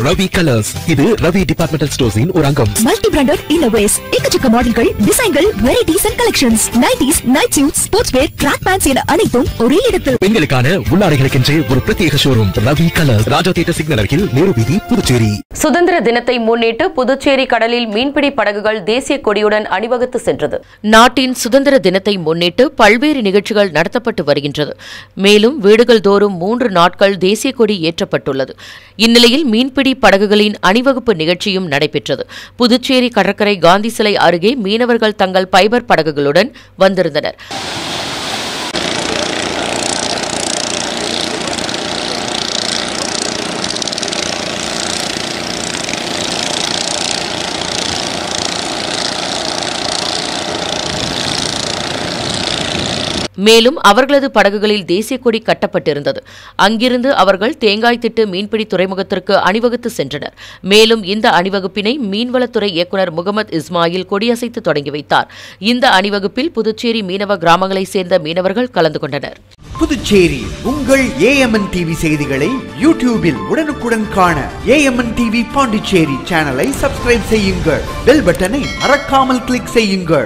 Ravi colours இது Ravi departmental ஸ்டோர்ஸின் ஒரு அங்கம் மல்டி பிராண்டட் இன்னோவேஸ் எக்கச்சக்க மாடல்கள் டிசைன்கள் varieties and collections nighties night suit sports wear track pants என அனைத்தும் ஒரே இடத்தில் பெண்களுக்கான உள்ளாடைகளுக்கென்றே ஒரு பிரத்யேக showroom Ravi colours Raja theatre signal அருகில் நேரு வீதி புதுச்சேரி சுதந்திர தினத்தை முன்னிட்டு புதுச்சேரி கடலில் மீன்பிடி படகுகள் தேசிய கொடியுடன் அணிவகுத்து சென்றது நாட்டின் சுதந்திர தினத்தை முன்னிட்டு பல்வேறு நிகழ்ச்சிகள் நடத்தப்பட்டு வருகின்றது மேலும் வீடுகள் தோறும் மூன்று நாட்கள் தேசிய கொடி ஏற்றப்பட்டுள்ளது இந்நிலையில் மீன்பிடி படகுகளின் அணிவகுப்பு நிகழ்ச்சியும் நடைபெற்றது புதுச்சேரி கடற்கரை காந்தி சிலை அருகே மீனவர்கள் தங்கள் பைபர் படகுகளுடன் வந்திருந்தனர் மேலும் அவர்களது படகுகளில் தேசிய கொடி கட்டப்பட்டிருந்தது அங்கிருந்து அவர்கள் தேங்காய் திட்டு மீன்பிடி துறைமுகத்திற்கு அணிவகுத்து சென்றனர் மேலும் இந்த அணிவகுப்பினை மீன்வளத்துறை இயக்குநர் முகமது இஸ்மாயில் கொடியசைத்து தொடங்கி வைத்தார் இந்த அணிவகுப்பில் புதுச்சேரி மீனவ கிராமங்களைச் சேர்ந்த மீனவர்கள் கலந்து கொண்டனர் புதுச்சேரி உங்கள் ஏஎம்என் டிவி செய்திகளை யூடியூபில் உடனுக்குடன் காண ஏஎம்என் டிவி பாண்டிச்சேரி சேனலை சப்ஸ்கிரைப் செய்யுங்கள் பெல் பட்டனை மறக்காமல் கிளிக் செய்யுங்கள்